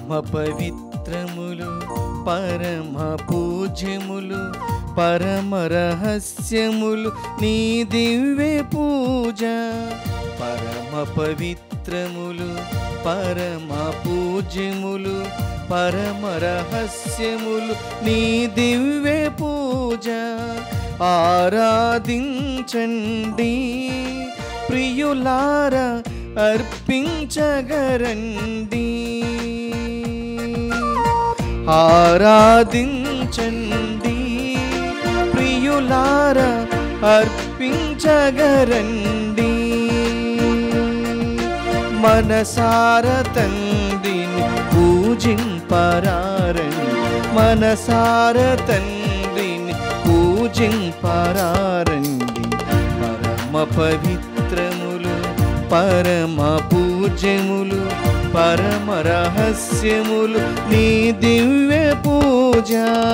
పరమ పవిత్రములు పరమ పూజ్యములు పరమ రహస్యములు నీ దివ్య పూజ పరమ పవిత్రములు పరమ పూజ్యములు పరమ రహస్యములు నీ దివ్య పూజ ఆరాధించండి ప్రియులార అర్పించగరండి ఆరాధించండి ప్రియులార అర్పించగరండి మనసార తండ్రిని పూజింపరారండి మనసార తండ్రిని పూజింపరారండి పరమ పవిత్రములు పరమ పూజ్యములు పరమ రహస్యములు నీ దివ్య పూజ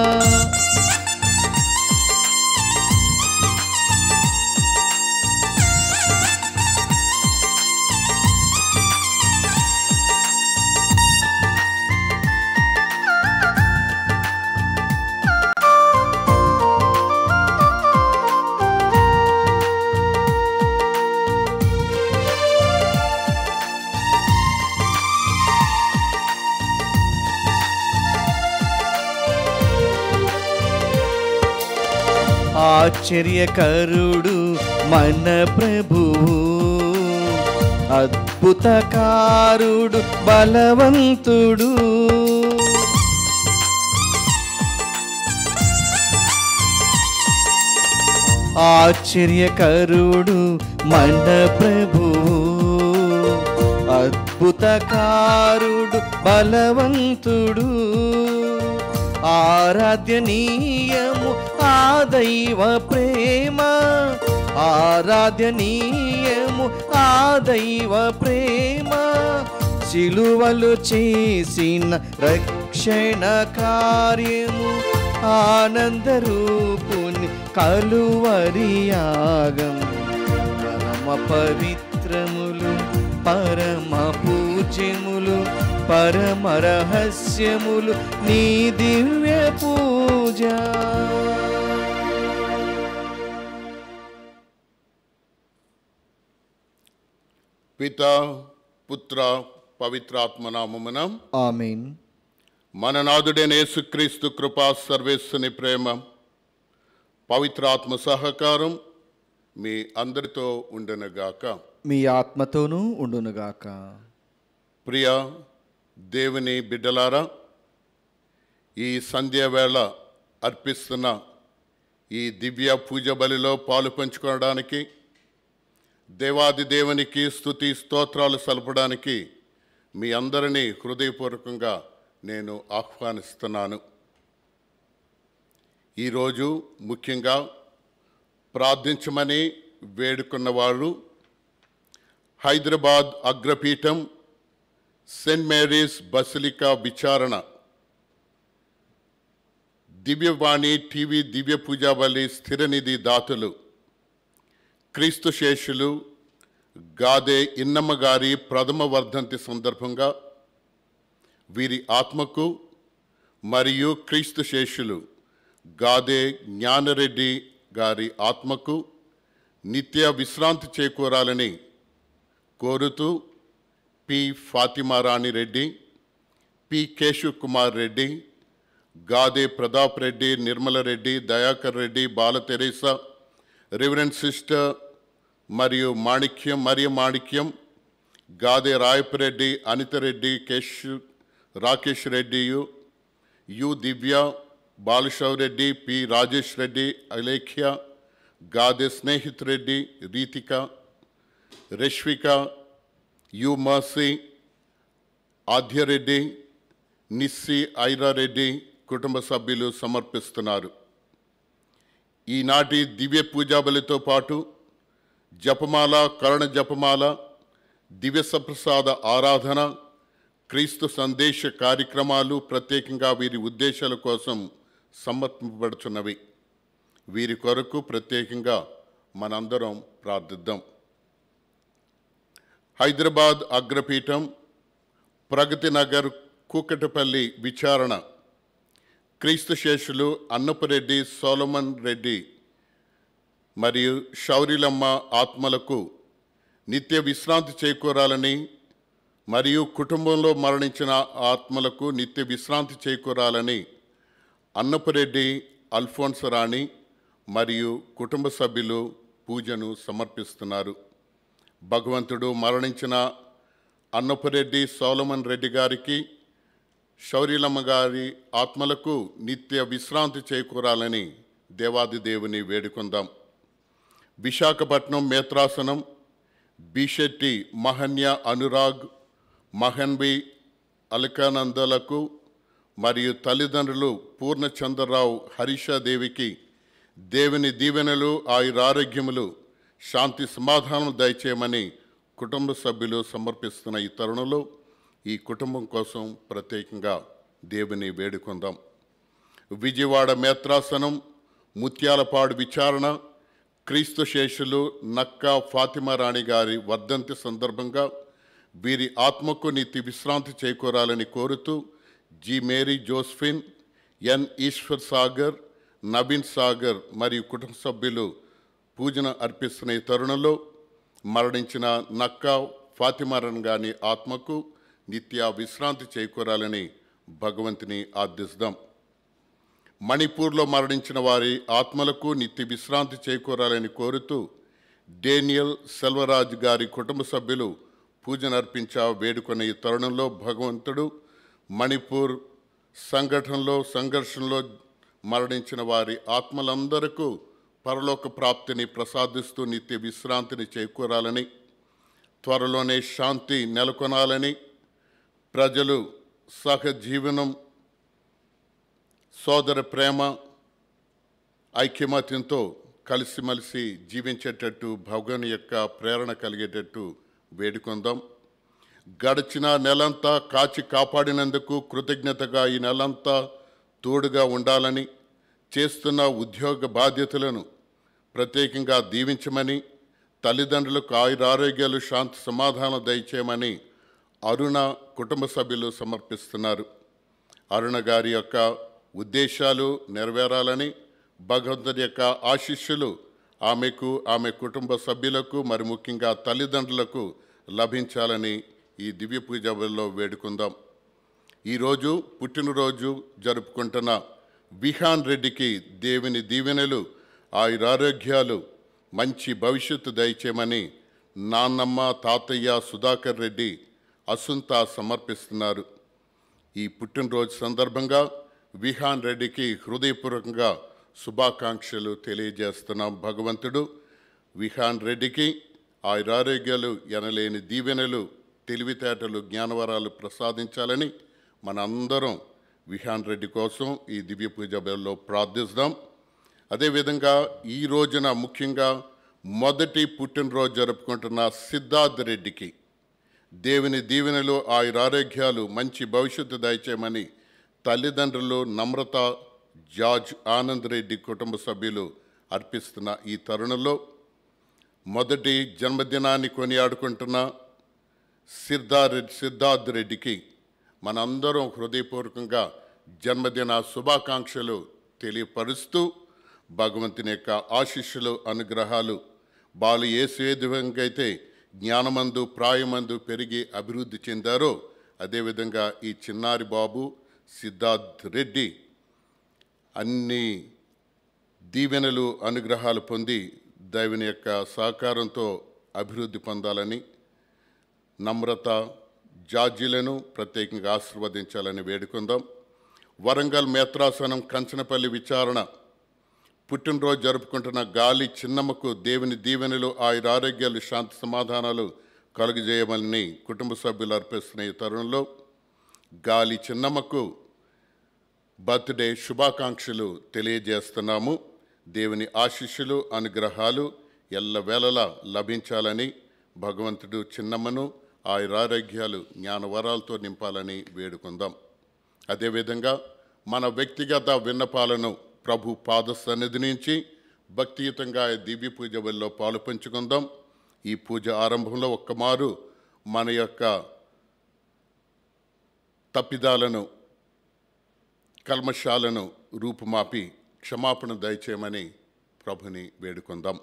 ఆశ్చర్యకరుడు మన ప్రభువు అద్భుతకారుడు బలవంతుడు ఆశ్చర్యకరుడు మన ప్రభువు అద్భుతకారుడు బలవంతుడు ఆరాధ్యనీయము ఆ దైవ ప్రేమ ఆరాధ్యనీయము ఆ దైవ ప్రేమ సిలువలు చేసిన రక్షణ కార్యము ఆనందరూపుని కలువరియాగం పరమ పవిత్రములు పరమ పూజ్యములు పరమ రహస్యములు నీ దివ్య పూజ పిత పుత్ర పవిత్రాత్మ నామమున ఆమెన్ మన నాదుడైన యేసుక్రీస్తు కృపా సర్వేశ్వని ప్రేమ పవిత్రాత్మ సహకారం మీ అందరితో ఉండనుగాక మీ ఆత్మతోనూ ఉండునుగాక ప్రియ దేవుని బిడ్డలారా ఈ సంధ్యావేళ అర్పిస్తున్న ఈ దివ్య పూజ బలిలో పాలు పంచుకోవడానికి దేవాది దేవునికి స్తుతి స్తోత్రాలు సలపడానికి మీ అందరినీ హృదయపూర్వకంగా నేను ఆహ్వానిస్తున్నాను ఈరోజు ముఖ్యంగా ప్రార్థించమని వేడుకున్నవారు హైదరాబాద్ అగ్రపీఠం సెయింట్ మేరీస్ బసిలికా విచారణ దివ్యవాణి టీవీ దివ్య పూజాబలి స్థిరనిధి దాతలు క్రీస్తు శేషులు గాదే ఇన్నమ్మ గారి ప్రథమ వర్ధంతి సందర్భంగా వీరి ఆత్మకు మరియు క్రీస్తు శేషులు గాదే జ్ఞానరెడ్డి గారి ఆత్మకు నిత్య విశ్రాంతి చేకూరాలని కోరుతూ P Fatimarani Reddy P Keshav Kumar Reddy Gade Pratap Reddy Nirmala Reddy Dayakar Reddy Bala Teresa reverend sister మరియు మాణిక్యం మరియు Manikyam Gade Rayapareddy Anithareddy Kesh Rakesh Reddy U U Divya Balashav Reddy P Rajesh Reddy Alekhya Gade Snehith Reddy Ritika Rashvika U Mercy Aadyareddy Nissi Irareddy కుటుంబ సభ్యులు సమర్పిస్తున్నారు ఈనాటి దివ్య పూజాబలితో పాటు జపమాల కరుణ జపమాల దివ్య సప్రసాద ఆరాధన క్రీస్తు సందేశ కార్యక్రమాలు ప్రత్యేకంగా వీరి ఉద్దేశాల కోసం సమర్పింపబడుచున్నవి వీరి కొరకు ప్రత్యేకంగా మనందరం ప్రార్థిద్దాం హైదరాబాద్ అగ్రపీఠం ప్రగతి నగర్ కూకటపల్లి విచారణ క్రీస్తు శేషులు అన్నపురెడ్డి సోలమన్ రెడ్డి మరియు శౌరిలమ్మ ఆత్మలకు నిత్య విశ్రాంతి చేకూరాలని మరియు కుటుంబంలో మరణించిన ఆత్మలకు నిత్య విశ్రాంతి చేకూరాలని అన్నపురెడ్డి అల్ఫోన్స్ రాణి మరియు కుటుంబ సభ్యులు పూజను సమర్పిస్తున్నారు భగవంతుడు మరణించిన అన్నపురెడ్డి సోలమన్ రెడ్డి గారికి శౌర్యలమ్మ గారి ఆత్మలకు నిత్య విశ్రాంతి చేకూరాలని దేవాది దేవుని వేడుకుందాం విశాఖపట్నం మేత్రాసనం బిషెట్టి మహన్య అనురాగ్ మహన్వి అలకానందలకు మరియు తల్లిదండ్రులు పూర్ణచంద్రరావు హరీషాదేవికి దేవుని దీవెనలు ఆయురారోగ్యములు శాంతి సమాధానం దయచేయమని కుటుంబ సభ్యులు సమర్పిస్తున్న ఈ తరుణంలో ఈ కుటుంబం కోసం ప్రత్యేకంగా దేవుని వేడుకుందాం విజయవాడ మేత్రాసనం ముత్యాలపాడు విచారణ క్రీస్తు శేషులు నక్కా ఫాతిమా రాణి గారి వర్ధంతి సందర్భంగా వీరి ఆత్మకు నిత్య విశ్రాంతి చేకూరాలని కోరుతూ G Mary Josephine N Eshwar Sagar Naveen Sagar మరియు కుటుంబ సభ్యులు పూజను అర్పిస్తున్న ఈ తరుణంలో మరణించిన నక్కా ఫాతిమారన్ గాని ఆత్మకు నిత్య విశ్రాంతి చేకూరాలని భగవంతుని ఆర్థిస్తాం మణిపూర్లో మరణించిన వారి ఆత్మలకు నిత్య విశ్రాంతి చేకూరాలని కోరుతూ డేనియల్ సెల్వరాజ్ గారి కుటుంబ సభ్యులు పూజను అర్పించా వేడుకున్న ఈ తరుణంలో భగవంతుడు మణిపూర్ సంఘటనలో సంఘర్షణలో మరణించిన వారి ఆత్మలందరకు పరలోక ప్రాప్తిని ప్రసాదిస్తూ నిత్య విశ్రాంతిని చేకూరాలని త్వరలోనే శాంతి నెలకొనాలని ప్రజలు సహజీవనం సోదర ప్రేమ ఐక్యమత్యంతో కలిసిమెలిసి జీవించేటట్టు భగవాన్ యొక్క ప్రేరణ కలిగేటట్టు వేడుకుందాం గడిచిన నెలంతా కాచి కాపాడినందుకు కృతజ్ఞతగా ఈ నెలంతా తోడుగా ఉండాలని చేస్తున్న ఉద్యోగ బాధ్యతలను ప్రత్యేకంగా దీవించమని తల్లిదండ్రులకు ఆయురారోగ్యాలు శాంతి సమాధానం దయచేయమని అరుణ కుటుంబ సభ్యులు సమర్పిస్తున్నారు అరుణ గారి యొక్క ఉద్దేశాలు నెరవేరాలని భగవంతుడి యొక్క ఆశీస్సులు ఆమెకు ఆమె కుటుంబ సభ్యులకు మరి ముఖ్యంగా తల్లిదండ్రులకు లభించాలని ఈ దివ్య పూజలో వేడుకుందాం ఈరోజు పుట్టినరోజు జరుపుకుంటున్న విహాన్ రెడ్డికి దేవుని దీవెనలు ఆయురారోగ్యాలు మంచి భవిష్యత్తు దయచేయమని నాన్నమ్మ తాతయ్య సుధాకర్ రెడ్డి అసుంత సమర్పిస్తున్నారు ఈ పుట్టినరోజు సందర్భంగా విహాన్ రెడ్డికి హృదయపూర్వకంగా శుభాకాంక్షలు తెలియజేస్తున్నాం భగవంతుడు విహాన్ రెడ్డికి ఆయురారోగ్యాలు ఎనలేని దీవెనలు తెలివితేటలు జ్ఞానవరాలు ప్రసాదించాలని మనందరం విహాన్ రెడ్డి కోసం ఈ దివ్య పూజ బెల్లో ప్రార్థిస్తాం అదేవిధంగా ఈ రోజున ముఖ్యంగా మొదటి పుట్టినరోజు జరుపుకుంటున్న సిద్ధార్థ్ రెడ్డికి దేవుని దీవెనలు ఆయురారోగ్యాలు మంచి భవిష్యత్తు దయచేయమని తల్లిదండ్రులు నమ్రత జార్జ్ ఆనంద్ రెడ్డి కుటుంబ సభ్యులు అర్పిస్తున్న ఈ తరుణంలో మొదటి జన్మదినాన్ని కొనియాడుకుంటున్న సిద్ధార్ సిద్ధార్థ్ రెడ్డికి మనందరం హృదయపూర్వకంగా జన్మదిన శుభాకాంక్షలు తెలియపరుస్తూ భగవంతుని యొక్క ఆశీస్సులు అనుగ్రహాలు బాలు ఏ విధంగా అయితే జ్ఞానమందు ప్రాయమందు పెరిగి అభివృద్ధి చెందారో అదేవిధంగా ఈ చిన్నారి బాబు సిద్ధార్థ్ రెడ్డి అన్ని దీవెనలు అనుగ్రహాలు పొంది దైవుని యొక్క సహకారంతో అభివృద్ధి పొందాలని నమ్రత జార్జీలను ప్రత్యేకంగా ఆశీర్వదించాలని వేడుకుందాం వరంగల్ మేత్రాసనం కంచనపల్లి విచారణ పుట్టినరోజు జరుపుకుంటున్న గాలి చిన్నమ్మకు దేవుని దీవెనలు ఆయురారోగ్యాలు శాంతి సమాధానాలు కలుగజేయమని కుటుంబ సభ్యులు అర్పిస్తున్న ఈ తరుణంలో గాలి చిన్నమ్మకు బర్త్డే శుభాకాంక్షలు తెలియజేస్తున్నాము దేవుని ఆశీస్సులు అనుగ్రహాలు ఎల్లవేళలా లభించాలని భగవంతుడు చిన్నమ్మను ఆయురారోగ్యాలు జ్ఞానవరాలతో నింపాలని వేడుకుందాం అదేవిధంగా మన వ్యక్తిగత విన్నపాలను ప్రభు పాద సన్నిధి నుంచి భక్తియుతంగా ఈ దివ్య పూజ వల్ల పాలు పంచుకుందాం ఈ పూజ ఆరంభంలో ఒక్కమారు మన యొక్క తప్పిదాలను కల్మషాలను రూపుమాపి క్షమాపణ దయచేయమని ప్రభుని వేడుకుందాం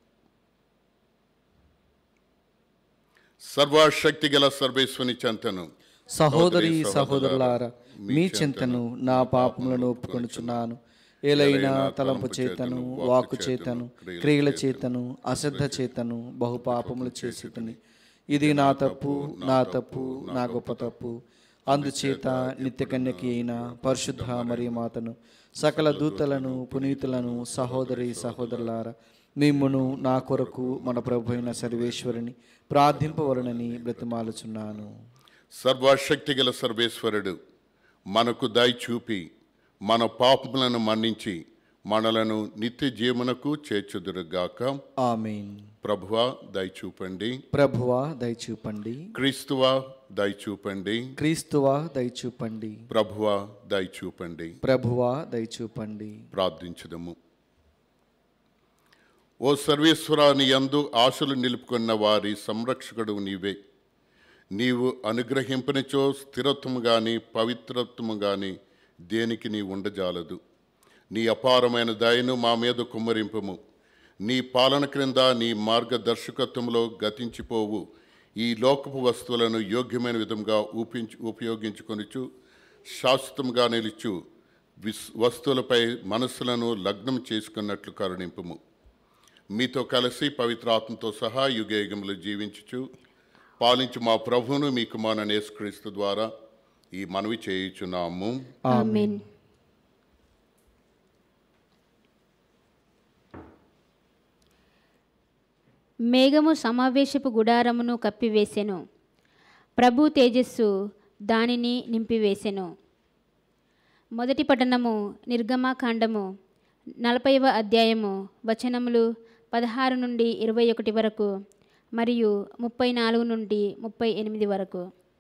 సర్వశక్తి గల సర్వేశ్వని చెంతను సహోదరి సహోదరులారా మీ చింతను నా పాపములను ఒప్పుకొనుచున్నాను ఏలైనా తలంపు చేతను వాక్కు చేతను క్రియల చేతను అశ్రద్ధ చేతను బహు పాపములు చేసుకుని ఇది నా తప్పు నా తప్పు నా గొప్ప తప్పు అందుచేత నిత్యకన్యకి అయిన పరిశుద్ధ మరియు మాతను సకల దూతలను పునీతులను సహోదరి సహోదరులారా మిమ్మును నా కొరకు మన ప్రభు అయిన సర్వేశ్వరుని ప్రార్థింపవలనని బ్రతిమాలుచున్నాను సర్వశక్తి గల సర్వేశ్వరుడు మనకు దయ చూపి మన పాపములను మన్నించి మనలను నిత్య జీవనకు చేర్చుదురుగాక ఆమెన్ ప్రభువా దయ చూపండి ప్రభువా దయచూపండి క్రీస్తువా దయ చూపండి క్రీస్తువా దయచూపండి ప్రభువా దయ చూపండి ప్రభువా దయచూపండి ప్రార్థించదము ఓ సర్వేశ్వర నీ యందు ఆశలు నిలుపుకున్న వారి సంరక్షకుడు నీవే నీవు అనుగ్రహింపనిచో స్థిరత్వము గాని పవిత్రత్వము గాని దేనికి నీ ఉండజాలదు నీ అపారమైన దయను మా మీద కుమ్మరింపము నీ పాలన క్రింద నీ మార్గదర్శకత్వంలో గతించిపోవు ఈ లోకపు వస్తువులను యోగ్యమైన విధంగా ఊపించు ఉపయోగించుకొనిచు శాశ్వతంగా నిలుచు విస్ వస్తువులపై మనస్సులను లగ్నం చేసుకున్నట్లు కరుణింపుము మీతో కలిసి పవిత్రాత్మతో సహా యుగయుగములు జీవించుచు పాలించు మా ప్రభువును మీ కుమారుని యేసుక్రీస్తు ద్వారా ఈ మనవి చేయుచున్నాము ఆమెన్ మేఘము సమావేశపు గుడారమును కప్పివేసెను ప్రభు తేజస్సు దానిని నింపివేసెను మొదటి పట్టణము నిర్గమాకాండము నలభైవ అధ్యాయము వచనములు పదహారు నుండి ఇరవై ఒకటి వరకు మరియు ముప్పై నాలుగు నుండి ముప్పై ఎనిమిది వరకు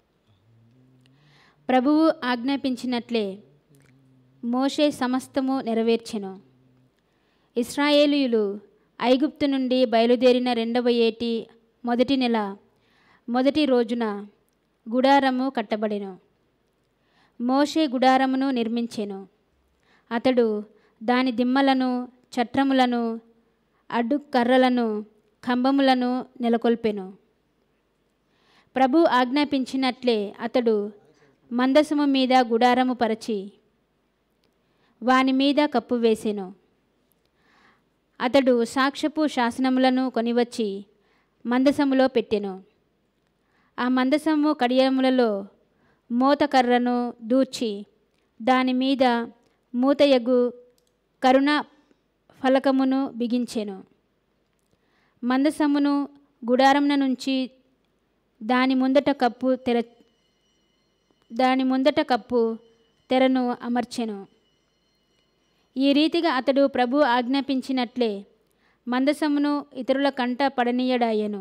ప్రభువు ఆజ్ఞాపించినట్లే మోషే సమస్తము నెరవేర్చెను ఇస్రాయేలీయులు ఐగుప్తు నుండి బయలుదేరిన రెండవ ఏటి మొదటి నెల మొదటి రోజున గుడారము కట్టబడెను మోషే గుడారమును నిర్మించెను అతడు దాని దిమ్మలను చట్రములను అడ్డు కర్రలను కంబములను నెలకొల్పెను ప్రభు ఆజ్ఞాపించినట్లే అతడు మందసము మీద గుడారము పరచి వాని మీద కప్పు వేసెను అతడు సాక్ష్యపు శాసనములను కొనివచ్చి మందసములో పెట్టెను ఆ మందసము కడియములలో మోతకర్రను దూర్చి దాని మీద మూతయగు కరుణ ఫలకమును బిగించెను మందసమును గుడారమున నుంచి దాని ముందట కప్పు తెర దాని ముందట కప్పు తెరను అమర్చెను ఈ రీతిగా అతడు ప్రభు ఆజ్ఞాపించినట్లే మందసమును ఇతరుల కంట పడనీయడాయెను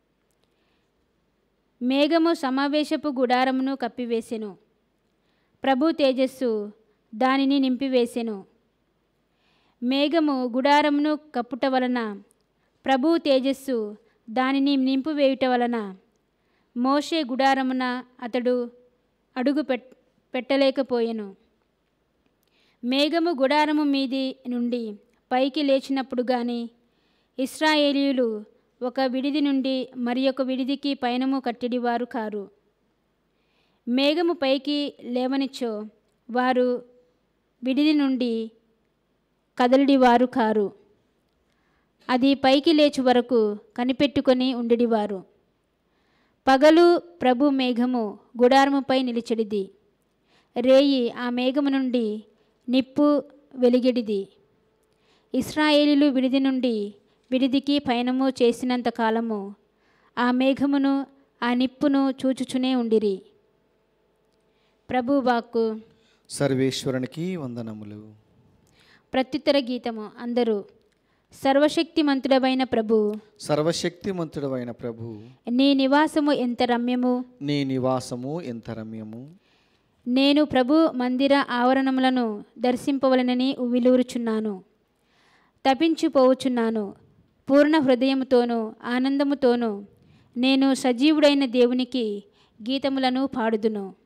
మేఘము సమావేశపు గుడారమును కప్పివేసెను ప్రభు తేజస్సు దానిని నింపివేసెను మేఘము గుడారమును కప్పుట వలన ప్రభు తేజస్సు దానిని నింపివేయుట వలన మోషే గుడారమున అతడు అడుగు పెట్ పెట్టలేకపోయెను మేఘము గుడారము మీది నుండి పైకి లేచినప్పుడు గాని ఇస్రాయేలీయులు ఒక విడిది నుండి మరి ఒక విడిదికి పయనము కట్టిడివారు కారు మేఘము పైకి లేవనిచ్చో వారు విడిది నుండి కదలిడివారు కారు అది పైకి లేచు వరకు కనిపెట్టుకొని ఉండిడివారు పగలు ప్రభు మేఘము గుడారముపై నిలిచెడిది రేయి ఆ మేఘము నుండి నిప్పు వెలిగిడిది ఇస్రాయేలీలు విడిది నుండి విడిదికి పయనము చేసినంత కాలము ఆ మేఘమును ఆ నిప్పును చూచుచునే ఉండిరి ప్రభు వాక్కు సర్వేశ్వరునికి వందనములు ప్రత్యుత్తర గీతము అందరూ సర్వశక్తిమంతుడవైన ప్రభు సర్వశక్తిమంతుడవైన ప్రభు నీ నివాసము ఎంత రమ్యము నీ నివాసము ఎంత రమ్యము నేను ప్రభు మందిర ఆవరణములను దర్శింపవలనని ఉవిలూరుచున్నాను తపించిపోవుచున్నాను పూర్ణ హృదయముతోనూ ఆనందముతోనూ నేను సజీవుడైన దేవునికి గీతములను పాడుదును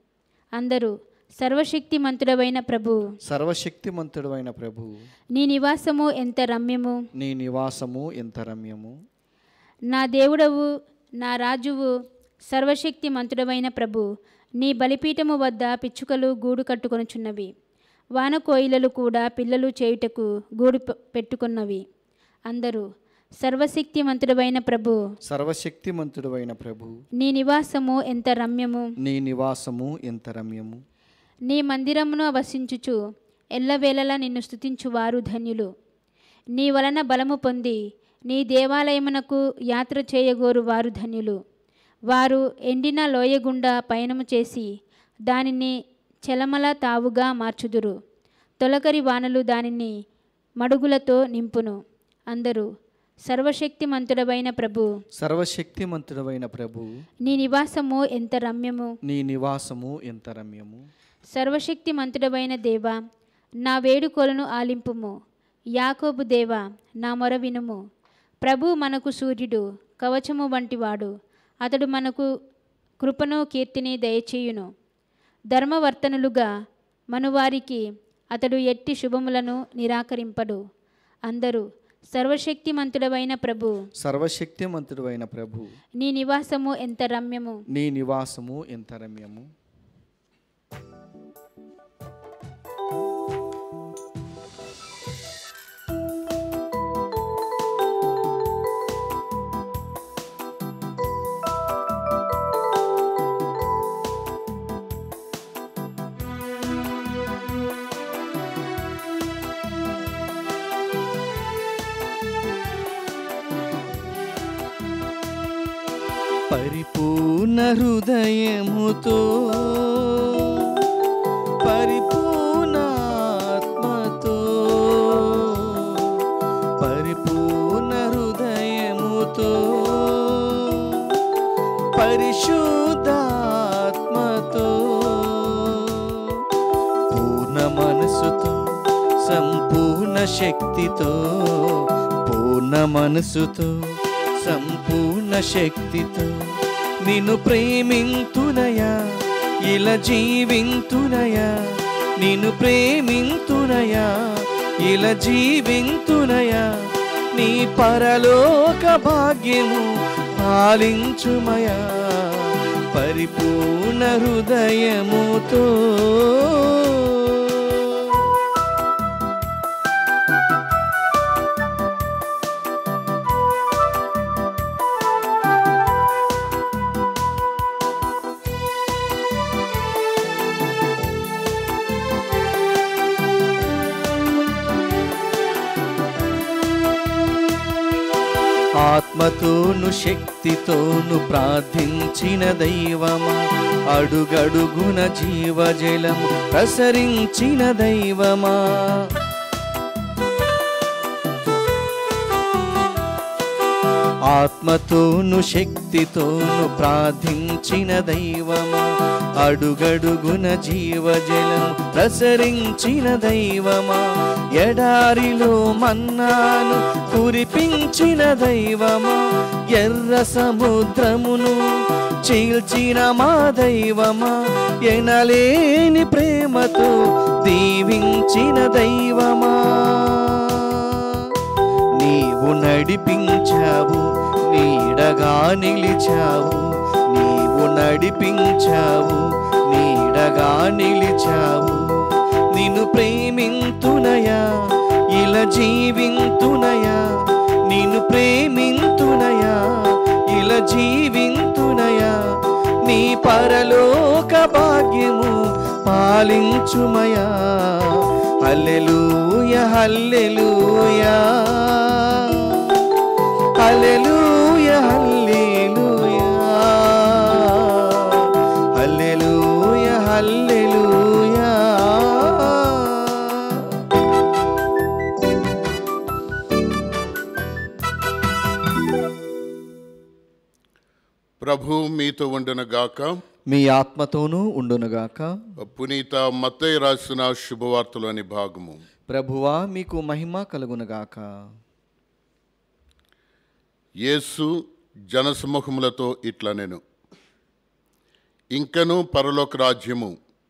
అందరూ సర్వశక్తిమంతుడవైన ప్రభు సర్వశక్తిమంతుడు అయిన ప్రభు నీ నివాసము ఎంత రమ్యము నీ నివాసము ఎంత రమ్యము నా దేవుడవు నా రాజువు సర్వశక్తిమంతుడవైన ప్రభు నీ బలిపీఠము వద్ద పిచ్చుకలు గూడు కట్టుకొనుచున్నవి వానకోయిలలు కూడా పిల్లలు చేయుటకు గూడు పె- పెట్టుకున్నవి అందరూ సర్వశక్తిమంతుడవైన ప్రభు సర్వశక్తిమంతుడు అయిన ప్రభు నీ నివాసము ఎంత రమ్యము నీ నివాసము ఎంత రమ్యము నీ మందిరమును వసించుచు ఎల్లవేళలా నిన్ను స్తుతించువారు ధన్యులు నీ వలన బలము పొంది నీ దేవాలయమునకు యాత్ర చేయగోరు వారు ధన్యులు వారు ఎండిన లోయ గుండా పయనము చేసి దానిని చెలమల తావుగా మార్చుదురు తొలకరి వానలు దానిని మడుగులతో నింపును అందరూ సర్వశక్తిమంతుడవైన ప్రభు సర్వశక్తిమంతుడు అయిన ప్రభు నీ నివాసము ఎంత రమ్యము నీ నివాసము ఎంత రమ్యము సర్వశక్తిమంతుడవైన దేవా నా వేడుకోలను ఆలింపుము యాకోబు దేవా నా మొర వినుము ప్రభు మనకు సూర్యుడు కవచము వంటివాడు అతడు మనకు కృపను కీర్తిని దయచేయును ధర్మవర్తనులుగా మనువారికి అతడు ఎట్టి శుభములను నిరాకరింపడు అందరూ సర్వశక్తిమంతుడవైన ప్రభు సర్వశక్తిమంతుడు అయిన ప్రభు నీ నివాసము ఎంత రమ్యము నీ నివాసము ఎంత రమ్యము పరిపూర్ణ హృదయముతో పరిపూర్ణ ఆత్మతో పరిపూర్ణ హృదయముతో పరిశుద్ధాత్మతో పూర్ణ మనసుతో సంపూర్ణ శక్తితో పూర్ణ మనసుతో సంపూర్ణ శక్తితో నిన్ను ప్రేమింతునయా ఇలా జీవింతునయా నిన్ను ప్రేమింతునయా ఇలా జీవింతునయా నీ పరలోక భాగ్యము పాలించుమయా పరిపూర్ణ హృదయముతో ఆత్మతోను శక్తితోను ప్రార్థించిన దైవమా అడుగడుగున జీవజలము ప్రసరించిన దైవమా ఆత్మతోను శక్తితోను ప్రార్థించిన దైవమా అడుగడుగున జీవజలం ప్రసరించిన దైవమా ఎడారిలో మన్నాను కురిపించిన దైవమా ఎర్ర సముద్రమును చీల్చిన మా దైవమా ఎనలేని ప్రేమతో దీవించిన దైవమా నీవు నడిపించావు నీడగా నిలిచావు నీవు నడిపించావు నీడగా నిలిచావు నిన్ను ప్రేమింతునయా ఇలా జీవింతునయా నిన్ను ప్రేమింతునయా ఇలా జీవింతునయా నీ పరలోక భాగ్యము పాలించుమయా హల్లెలూయ హల్లెలూయా హల్లెలూయ హల్లెలూయా హల్లెలూయ హల్లెలూయా ప్రభు మీతో ఉండును గాక మీ ఆత్మతోనూ ఉండునుగాక పునీత మత్తయ్య రాసిన శుభవార్తలోని భాగము ప్రభువా మీకు మహిమ కలుగునుగాక యేసు జనసమూహములతో ఇట్లా నేను ఇంకను పరలోక రాజ్యము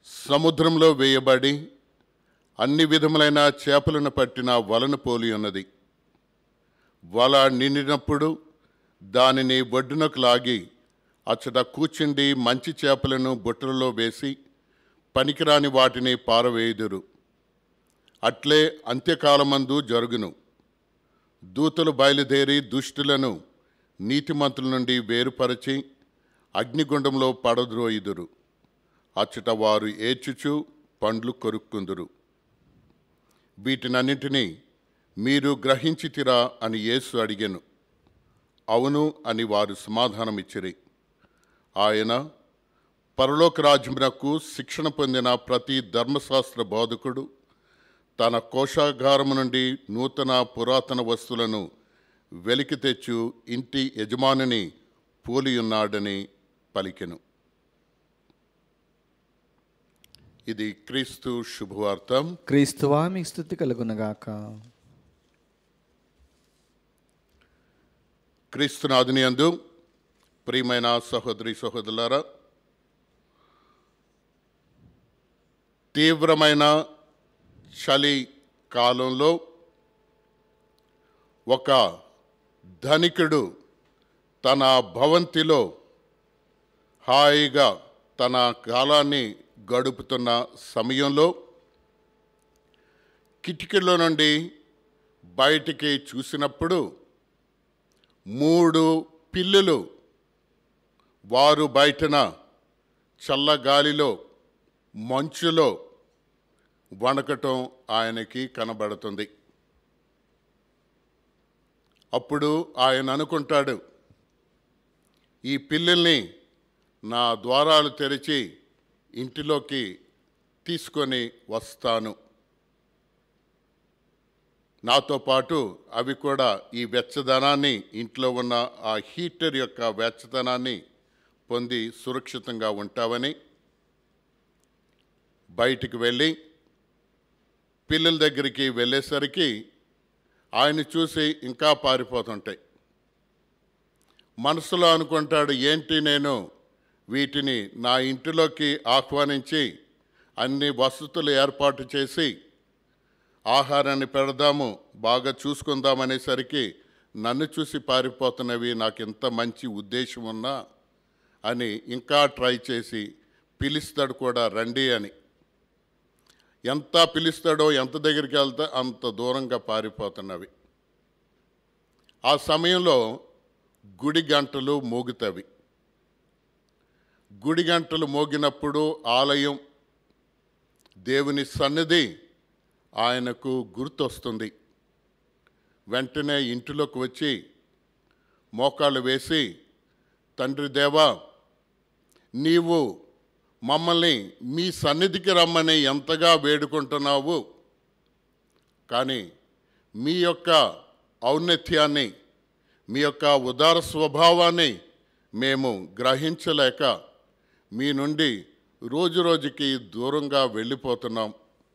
సముద్రంలో వేయబడి అన్ని విధములైన చేపలను పట్టిన వలను పోలి ఉన్నది వల నిండినప్పుడు దానిని ఒడ్డునకు లాగి అచ్చట కూర్చుండి మంచి చేపలను బుట్టలలో వేసి పనికిరాని వాటిని పారవేయుదురు అట్లే అంత్యకాలమందు జరుగును దూతలు బయలుదేరి దుష్టులను నీతిమంతుల నుండి వేరుపరచి అగ్నిగుండంలో పడద్రోయుదురు అచ్చట వారు ఏడ్చుచు పండ్లు కొరుక్కుందురు వీటినన్నింటినీ మీరు గ్రహించితిరా అని యేసు అడిగాను అవును అని వారు సమాధానమిచ్చిరి ఆయన పరలోక రాజ్యమునకు శిక్షణ పొందిన ప్రతి ధర్మశాస్త్ర బోధకుడు తన కోశాగారము నుండి నూతన పురాతన వస్తువులను వెలికి తెచ్చు ఇంటి యజమానిని పోలియున్నాడని పలికెను ఇది క్రీస్తు శుభవార్తం క్రీస్తువా మీకు స్థుతి కలుగునగాక క్రీస్తునాథుని అందు ప్రియమైన సహోదరి సహోదరులారా తీవ్రమైన చలి కాలంలో ఒక ధనికుడు తన భవంతిలో హాయిగా తన కాలాన్ని గడుపుతున్న సమయంలో కిటికీలో నుండి బయటికి చూసినప్పుడు మూడు పిల్లులు వారు బయటన చల్లగాలిలో మంచులో వణకటం ఆయనకి కనబడుతుంది అప్పుడు ఆయన అనుకుంటాడు ఈ పిల్లల్ని నా ద్వారాలు తెరిచి ఇంటిలోకి తీసుకొని వస్తాను నాతో పాటు అవి కూడా ఈ వెచ్చదనాన్ని ఇంట్లో ఉన్న ఆ హీటర్ యొక్క వెచ్చదనాన్ని పొంది సురక్షితంగా ఉంటావని బయటికి వెళ్ళి పిల్లల దగ్గరికి వెళ్ళేసరికి ఆయన చూసి ఇంకా పారిపోతుంటాయి మనసులో అనుకుంటాడు ఏంటి నేను వీటిని నా ఇంటిలోకి ఆహ్వానించి అన్ని వసతులు ఏర్పాటు చేసి ఆహారాన్ని పెడదాము బాగా చూసుకుందాం అనేసరికి నన్ను చూసి పారిపోతున్నవి నాకు ఎంత మంచి ఉద్దేశం ఉన్నా అని ఇంకా ట్రై చేసి పిలుస్తాడు కూడా రండి అని ఎంత పిలుస్తాడో ఎంత దగ్గరికి వెళ్తే అంత దూరంగా పారిపోతున్నవి ఆ సమయంలో గుడి గంటలు మోగుతవి గుడి గంటలు మోగినప్పుడు ఆలయం దేవుని సన్నిధి ఆయనకు గుర్తొస్తుంది వెంటనే ఇంటిలోకి వచ్చి మోకాళ్ళు వేసి తండ్రి దేవా నీవు మమ్మల్ని మీ సన్నిధికి రమ్మని ఎంతగా వేడుకుంటున్నావు కానీ మీ యొక్క ఔన్నత్యాన్ని మీ యొక్క ఉదార స్వభావాన్ని మేము గ్రహించలేక మీ నుండి రోజు రోజుకి దూరంగా వెళ్ళిపోతున్నాం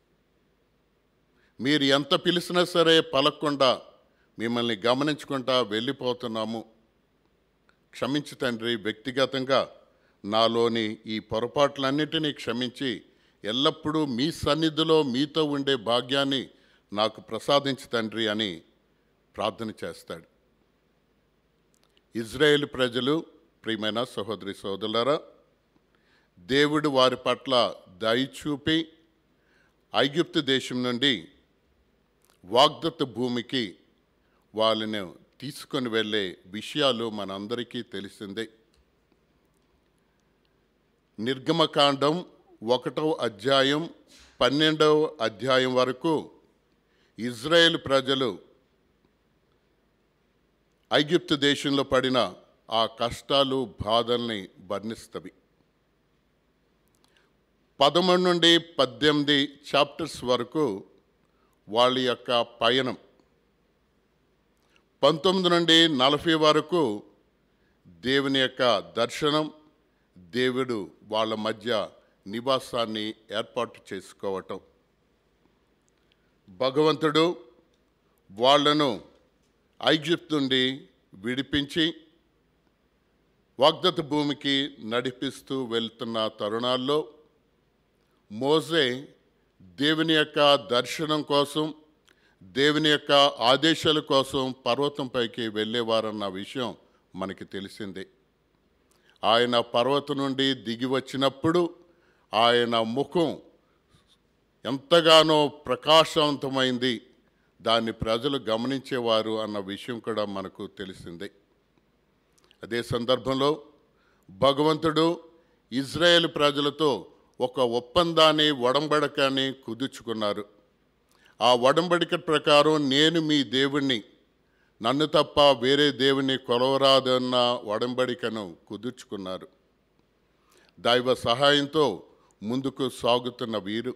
మీరు ఎంత పిలిచినా సరే పలకకుండా మిమ్మల్ని గమనించుకుంటా వెళ్ళిపోతున్నాము క్షమించు తండ్రి వ్యక్తిగతంగా నాలోని ఈ పొరపాట్లన్నిటినీ క్షమించి ఎల్లప్పుడూ మీ సన్నిధిలో మీతో ఉండే భాగ్యాన్ని నాకు ప్రసాదించు తండ్రి అని ప్రార్థన చేస్తాడు ఇజ్రాయేల్ ప్రజలు ప్రియమైన సహోదరి సోదరులారా దేవుడు వారి పట్ల దయ చూపి ఐగుప్తు దేశం నుండి వాగ్దత్త భూమికి వాళ్ళని తీసుకొని వెళ్ళే విషయాలు మనందరికీ తెలిసిందే నిర్గమకాండం ఒకటవ అధ్యాయం పన్నెండవ అధ్యాయం వరకు ఇజ్రాయేల్ ప్రజలు ఐగిప్తు దేశంలో పడిన ఆ కష్టాలు బాధల్ని వర్ణిస్తవి పదమూడు నుండి పద్దెనిమిది చాప్టర్స్ వరకు వాళ్ళ యొక్క పయనం పంతొమ్మిది నుండి నలభై వరకు దేవుని యొక్క దర్శనం దేవుడు వాళ్ళ మధ్య నివాసాన్ని ఏర్పాటు చేసుకోవటం భగవంతుడు వాళ్ళను ఐజిప్తు నుండి విడిపించి వాగ్దత్త భూమికి నడిపిస్తూ వెళ్తున్న తరుణాల్లో మోసే దేవుని యొక్క దర్శనం కోసం దేవుని యొక్క ఆదేశాల కోసం పర్వతంపైకి వెళ్ళేవారన్న విషయం మనకి తెలిసిందే ఆయన పర్వతం నుండి దిగి వచ్చినప్పుడు ఆయన ముఖం ఎంతగానో ప్రకాశవంతమైంది దాన్ని ప్రజలు గమనించేవారు అన్న విషయం కూడా మనకు తెలిసిందే అదే సందర్భంలో భగవంతుడు ఇజ్రాయేల్ ప్రజలతో ఒక ఒప్పందాన్ని ఒడంబడకాన్ని కుదుర్చుకున్నారు ఆ ఒడంబడిక ప్రకారం నేను మీ దేవుణ్ణి నన్ను తప్ప వేరే దేవుని కొలవరాదన్న ఒడంబడికను కుదుర్చుకున్నారు దైవ సహాయంతో ముందుకు సాగుతున్న వీరు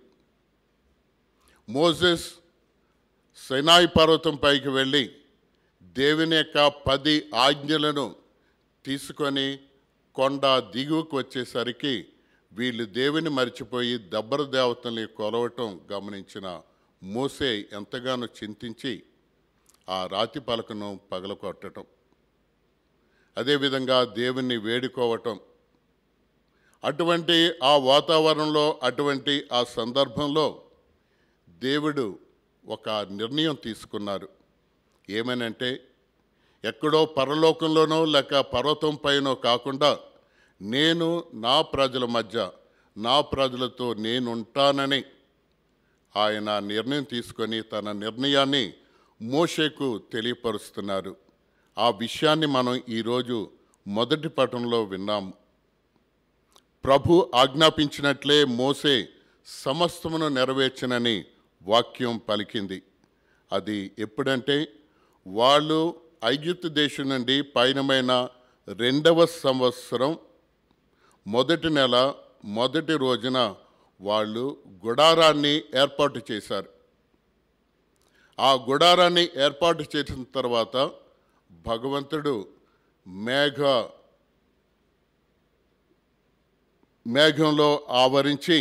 మోజెస్ సైనాయి పర్వతం పైకి వెళ్ళి దేవుని యొక్క పది ఆజ్ఞలను తీసుకొని కొండ దిగువకు వచ్చేసరికి వీళ్ళు దేవుని మర్చిపోయి దబ్బర దేవతల్ని కొలవటం గమనించిన మోసే ఎంతగానో చింతించి ఆ రాతి పలకను పగలకొట్టడం అదేవిధంగా దేవుణ్ణి వేడుకోవటం అటువంటి ఆ వాతావరణంలో అటువంటి ఆ సందర్భంలో దేవుడు ఒక నిర్ణయం తీసుకున్నారు ఏమనంటే ఎక్కడో పరలోకంలోనో లేక పర్వతం పైనో కాకుండా నేను నా ప్రజల మధ్య నా ప్రజలతో నేనుంటానని ఆయన నిర్ణయం తీసుకొని తన నిర్ణయాన్ని మోషేకు తెలియపరుస్తున్నారు ఆ విషయాన్ని మనం ఈరోజు మొదటి పటంలో విన్నాము ప్రభు ఆజ్ఞాపించినట్లే మోసే సమస్తమును నెరవేర్చనని వాక్యం పలికింది అది ఎప్పుడంటే వాళ్ళు ఐగుప్తు దేశం నుండి పయనమైన రెండవ సంవత్సరం మొదటి నెల మొదటి రోజున వాళ్ళు గుడారాన్ని ఏర్పాటు చేశారు ఆ గుడారాన్ని ఏర్పాటు చేసిన తర్వాత భగవంతుడు మేఘ మేఘంలో ఆవరించి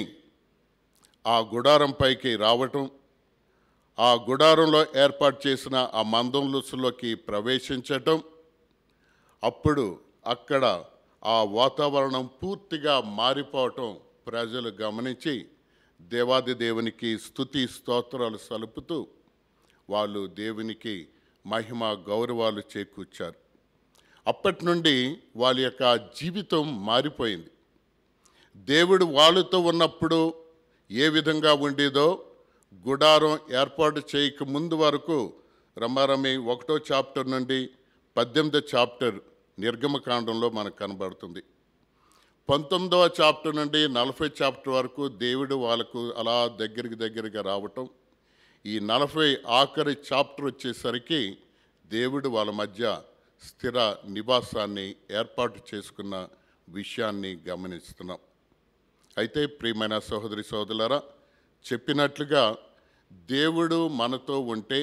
ఆ గుడారం పైకి రావటం ఆ గుడారంలో ఏర్పాటు చేసిన ఆ మందంలోకి ప్రవేశించటం అప్పుడు అక్కడ ఆ వాతావరణం పూర్తిగా మారిపోవటం ప్రజలు గమనించి దేవాది దేవునికి స్తుతి స్తోత్రాలు సలుపుతూ వాళ్ళు దేవునికి మహిమ గౌరవాలు చేకూర్చారు అప్పటి నుండి వాళ్ళ యొక్క జీవితం మారిపోయింది దేవుడు వాళ్ళతో ఉన్నప్పుడు ఏ విధంగా ఉండేదో గుడారం ఏర్పాటు చేయక ముందు వరకు రమారమి ఒకటో చాప్టర్ నుండి పద్దెనిమిదో చాప్టర్ నిర్గమకాండంలో మనకు కనబడుతుంది పంతొమ్మిదవ చాప్టర్ నుండి నలభై చాప్టర్ వరకు దేవుడు వాళ్ళకు అలా దగ్గరికి దగ్గరగా రావటం ఈ నలభై ఆఖరి చాప్టర్ వచ్చేసరికి దేవుడు వాళ్ళ మధ్య స్థిర నివాసాన్ని ఏర్పాటు చేసుకున్న విషయాన్ని గమనిస్తున్నాం అయితే ప్రియమైన సహోదరి సోదరులారా చెప్పినట్లుగా దేవుడు మనతో ఉంటే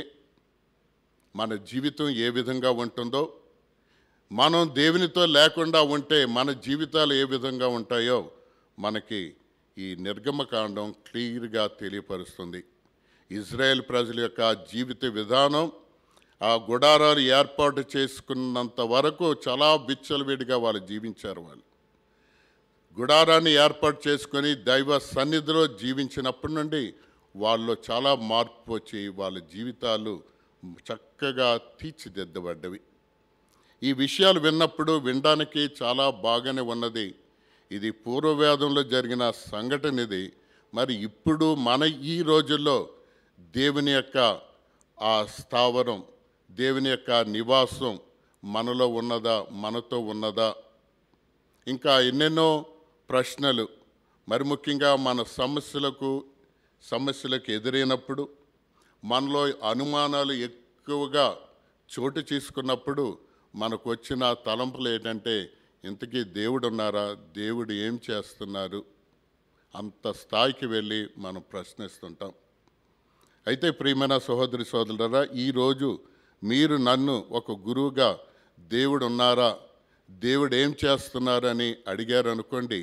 మన జీవితం ఏ విధంగా ఉంటుందో మనం దేవునితో లేకుండా ఉంటే మన జీవితాలు ఏ విధంగా ఉంటాయో మనకి ఈ నిర్గమకాండం క్లియర్గా తెలియపరుస్తుంది ఇజ్రాయెల్ ప్రజల యొక్క జీవిత విధానం ఆ గుడారాలు ఏర్పాటు చేసుకున్నంత వరకు చాలా విచ్చలవిడిగా వాళ్ళు జీవించారు వాళ్ళు గుడారాన్ని ఏర్పాటు చేసుకొని దైవ సన్నిధిలో జీవించినప్పటి నుండి వాళ్ళు చాలా మార్పు వచ్చి వాళ్ళ జీవితాలు చక్కగా తీర్చిదిద్దబడ్డవి ఈ విషయాలు విన్నప్పుడు వినడానికి చాలా బాగానే ఉన్నది ఇది పూర్వవేదంలో జరిగిన సంఘటన ఇది మరి ఇప్పుడు మన ఈ రోజుల్లో దేవుని యొక్క ఆ స్థావరం దేవుని యొక్క నివాసం మనలో ఉన్నదా మనతో ఉన్నదా ఇంకా ఎన్నెన్నో ప్రశ్నలు మరి ముఖ్యంగా మన సమస్యలకు సమస్యలకు ఎదురైనప్పుడు మనలో అనుమానాలు ఎక్కువగా చోటు చేసుకున్నప్పుడు మనకు వచ్చిన తలంపులు ఏంటంటే ఇంతకీ దేవుడు ఉన్నారా దేవుడు ఏం చేస్తున్నారు అంత స్థాయికి వెళ్ళి మనం ప్రశ్నిస్తుంటాం అయితే ప్రియమైన సహోదరి సోదరులరా ఈరోజు మీరు నన్ను ఒక గురువుగా దేవుడు ఉన్నారా దేవుడు ఏం చేస్తున్నారని అడిగారు అనుకోండి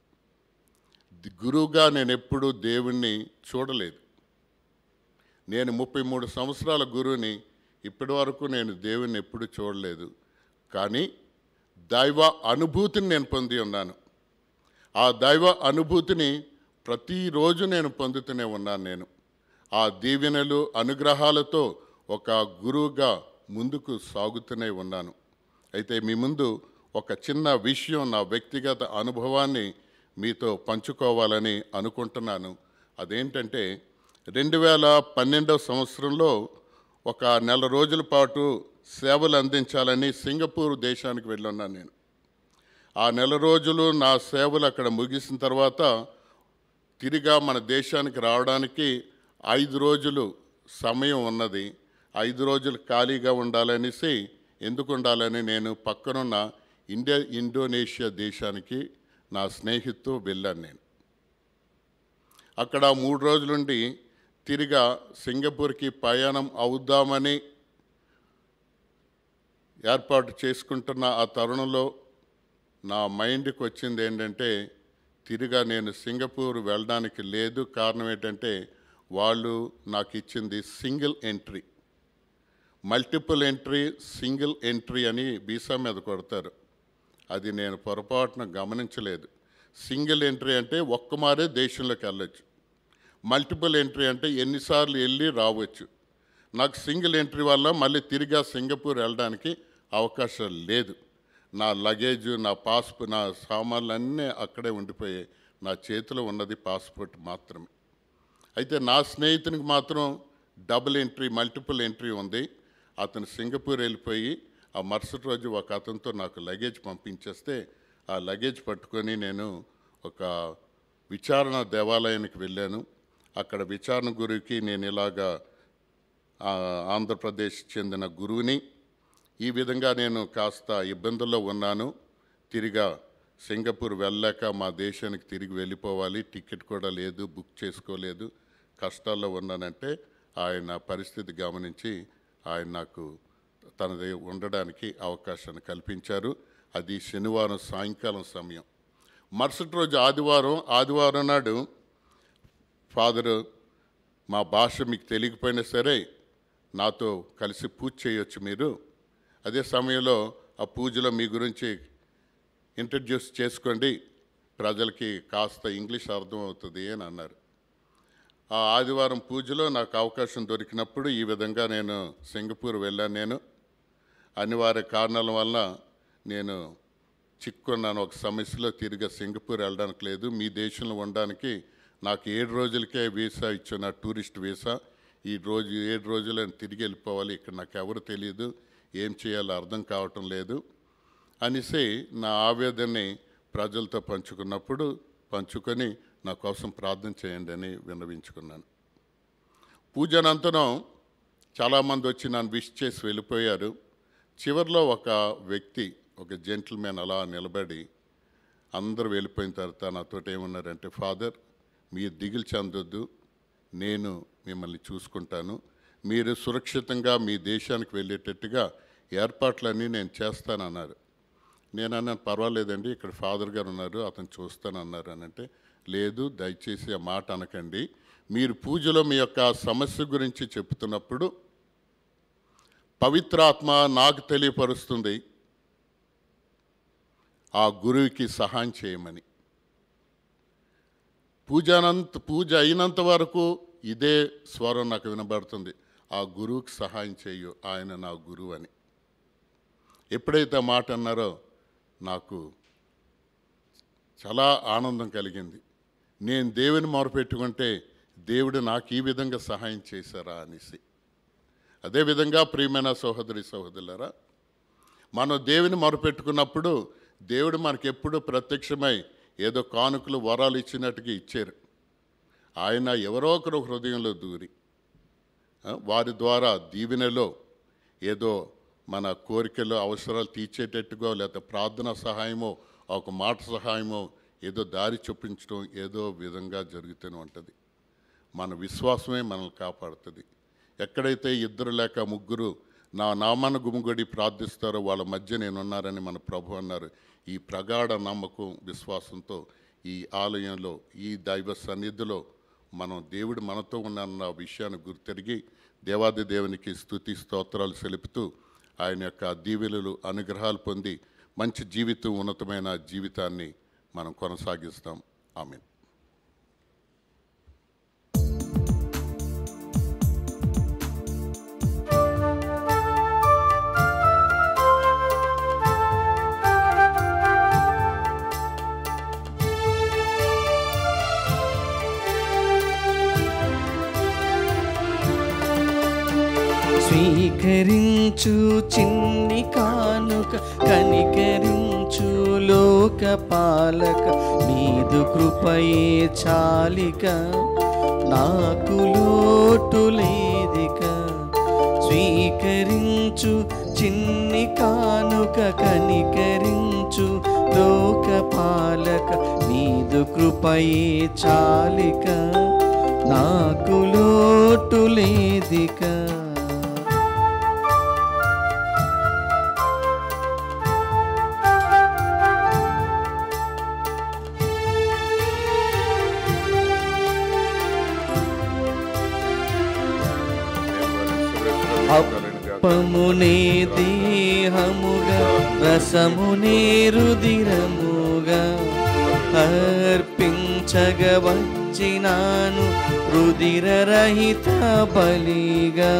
గురువుగా నేను ఎప్పుడూ దేవుణ్ణి చూడలేదు నేను ముప్పై మూడు సంవత్సరాల గురువుని ఇప్పటి వరకు నేను దేవుణ్ణి ఎప్పుడు చూడలేదు కానీ దైవ అనుభూతిని నేను పొంది ఉన్నాను ఆ దైవ అనుభూతిని ప్రతిరోజు నేను పొందుతూనే ఉన్నాను నేను ఆ దీవెనలు అనుగ్రహాలతో ఒక గురువుగా ముందుకు సాగుతూనే ఉన్నాను అయితే మీ ముందు ఒక చిన్న విషయం నా వ్యక్తిగత అనుభవాన్ని మీతో పంచుకోవాలని అనుకుంటున్నాను అదేంటంటే రెండు వేల పన్నెండవ సంవత్సరంలో ఒక నెల రోజుల పాటు సేవలు అందించాలని సింగపూర్ దేశానికి వెళ్ళున్నాను నేను ఆ నెల రోజులు నా సేవలు అక్కడ ముగిసిన తర్వాత తిరిగా మన దేశానికి రావడానికి ఐదు రోజులు సమయం ఉన్నది ఐదు రోజులు ఖాళీగా ఉండాలనేసి ఎందుకు ఉండాలని నేను పక్కనున్న ఇండియా ఇండోనేషియా దేశానికి నా స్నేహితుతో వెళ్ళాను నేను అక్కడ మూడు రోజులుండి తిరిగా సింగపూర్కి ప్రయాణం అవుదామని ఏర్పాటు చేసుకుంటున్న ఆ తరుణంలో నా మైండ్కి వచ్చింది ఏంటంటే తిరిగా నేను సింగపూర్ వెళ్ళడానికి లేదు కారణం ఏంటంటే వాళ్ళు నాకు ఇచ్చింది single entry multiple entry single entry అని వీసా మీద కొడతారు అది నేను పొరపాటున గమనించలేదు సింగిల్ ఎంట్రీ అంటే ఒక్క మారే దేశంలోకి వెళ్ళొచ్చు మల్టిపుల్ ఎంట్రీ అంటే ఎన్నిసార్లు వెళ్ళి రావచ్చు నాకు సింగిల్ ఎంట్రీ వల్ల మళ్ళీ తిరిగా సింగపూర్ వెళ్ళడానికి అవకాశం లేదు నా లగేజ్ నా పాస్పోర్ట్ నా సామాన్లు అన్నీ అక్కడే ఉండిపోయాయి నా చేతిలో ఉన్నది పాస్పోర్ట్ మాత్రమే అయితే నా స్నేహితునికి మాత్రం డబుల్ ఎంట్రీ మల్టిపుల్ ఎంట్రీ ఉంది అతను సింగపూర్ వెళ్ళిపోయి ఆ మరుసటి రోజు ఒక అతనితో నాకు లగేజ్ పంపించేస్తే ఆ లగేజ్ పట్టుకొని నేను ఒక విచారణ దేవాలయానికి వెళ్ళాను అక్కడ విచారణ గురువుకి నేను ఇలాగా ఆ, ఆంధ్రప్రదేశ్ చెందిన గురువుని ఈ విధంగా నేను కాస్త ఇబ్బందుల్లో ఉన్నాను తిరిగా సింగపూర్ వెళ్ళాక మా దేశానికి తిరిగి వెళ్ళిపోవాలి టికెట్ కూడా లేదు బుక్ చేసుకోలేదు కష్టాల్లో ఉన్నానంటే ఆయన పరిస్థితి గమనించి ఆయన నాకు తనది ఉండడానికి అవకాశాన్ని కల్పించారు అది శనివారం సాయంకాలం సమయం మరుసటి రోజు ఆదివారం ఆదివారం నాడు ఫాదరు మా భాష మీకు తెలియకపోయినా సరే నాతో కలిసి పూజ చేయొచ్చు మీరు అదే సమయంలో ఆ పూజలో మీ గురించి ఇంట్రడ్యూస్ చేసుకోండి ప్రజలకి కాస్త ఇంగ్లీష్ అర్థమవుతుంది అని అన్నారు ఆ ఆదివారం పూజలో నాకు అవకాశం దొరికినప్పుడు ఈ విధంగా నేను సింగపూర్ వెళ్ళాను నేను అనివార్య కారణాల వల్ల నేను చిక్కున్నాను ఒక సమస్యలో తిరిగి సింగపూర్ వెళ్ళడానికి లేదు మీ దేశంలో ఉండడానికి నాకు ఏడు రోజులకే వీసా ఇచ్చిన టూరిస్ట్ వీసా ఈ రోజు ఏడు రోజులు నేను తిరిగి వెళ్ళిపోవాలి ఇక్కడ నాకు ఎవరు తెలియదు ఏం చేయాలో అర్థం కావటం లేదు అనేసి నా ఆవేదనని ప్రజలతో పంచుకున్నప్పుడు పంచుకొని నా కోసం ప్రార్థన చేయండి అని విన్నవించుకున్నాను పూజ అనంతరం చాలామంది వచ్చి నన్ను విష్ చేసి వెళ్ళిపోయారు చివరిలో ఒక వ్యక్తి ఒక జెంటిల్మెన్ అలా నిలబడి అందరూ వెళ్ళిపోయిన తర్వాత నాతో ఏమన్నారంటే ఫాదర్ మీరు దిగులు చెందొద్దు నేను మిమ్మల్ని చూసుకుంటాను మీరు సురక్షితంగా మీ దేశానికి వెళ్ళేటట్టుగా ఏర్పాట్లన్నీ నేను చేస్తానన్నారు నేను అన్నాను పర్వాలేదండి ఇక్కడ ఫాదర్ గారు ఉన్నారు అతను చూస్తానన్నారు అని అంటే లేదు దయచేసి ఆ మాట అనకండి మీరు పూజలో మీ యొక్క సమస్య గురించి చెప్తున్నప్పుడు పవిత్రాత్మ నాకు తెలియపరుస్తుంది ఆ గురువుకి సహాయం చేయమని పూజానంత పూజ అయినంత వరకు ఇదే స్వరం నాకు వినబడుతుంది ఆ గురువుకి సహాయం చేయు ఆయన నా గురువు అని ఎప్పుడైతే ఆ మాట అన్నారో నాకు చాలా ఆనందం కలిగింది నేను దేవుని మొరపెట్టుకుంటే దేవుడు నాకు ఈ విధంగా సహాయం చేశారా అనేసి అదేవిధంగా ప్రియమైన సహోదరి సహోదరులరా మనం దేవుని మొరపెట్టుకున్నప్పుడు దేవుడు మనకి ఎప్పుడు ప్రత్యక్షమై ఏదో కానుకలు వరాలు ఇచ్చినట్టుగా ఇచ్చారు ఆయన ఎవరో ఒకరు హృదయంలో దూరి ఆ, వారి ద్వారా దీవెనలో ఏదో మన కోరికలు అవసరాలు తీర్చేటట్టుగా లేకపోతే ప్రార్థన సహాయమో ఒక మాట సహాయమో ఏదో దారి చూపించడం ఏదో విధంగా జరుగుతూనే ఉంటుంది మన విశ్వాసమే మనల్ని కాపాడుతుంది ఎక్కడైతే ఇద్దరు లేక ముగ్గురు నా నామాన గుమిగొడి ప్రార్థిస్తారో వాళ్ళ మధ్య నేనున్నారని మన ప్రభు అన్నారు ఈ ప్రగాఢ నమ్మకం విశ్వాసంతో ఈ ఆలయంలో ఈ దైవ సన్నిధిలో మనం దేవుడు మనతో ఉన్న విషయాన్ని గుర్తెరిగి దేవాది దేవునికి స్తుతి స్తోత్రాలు సెలుపుతూ ఆయన యొక్క దీవెనలు అనుగ్రహాలు పొంది మంచి జీవితం ఉన్నతమైన జీవితాన్ని మనం కొనసాగిస్తాం ఆమె స్వీకరించు చిన్ని కానుక కనికరించు లోక పాలక నీదు కృపయే చాలిక నాకు లోటు లేదిక స్వీకరించు చిన్ని కానుక కనికరించు లోక పాలక నీదు కృపయే చాలిక నాకు లోటు లేదిక అప్పమునే దేహముగా రసమునే రుదిరముగా అర్పించగ వచ్చినాను రుదిరరహిత బలిగా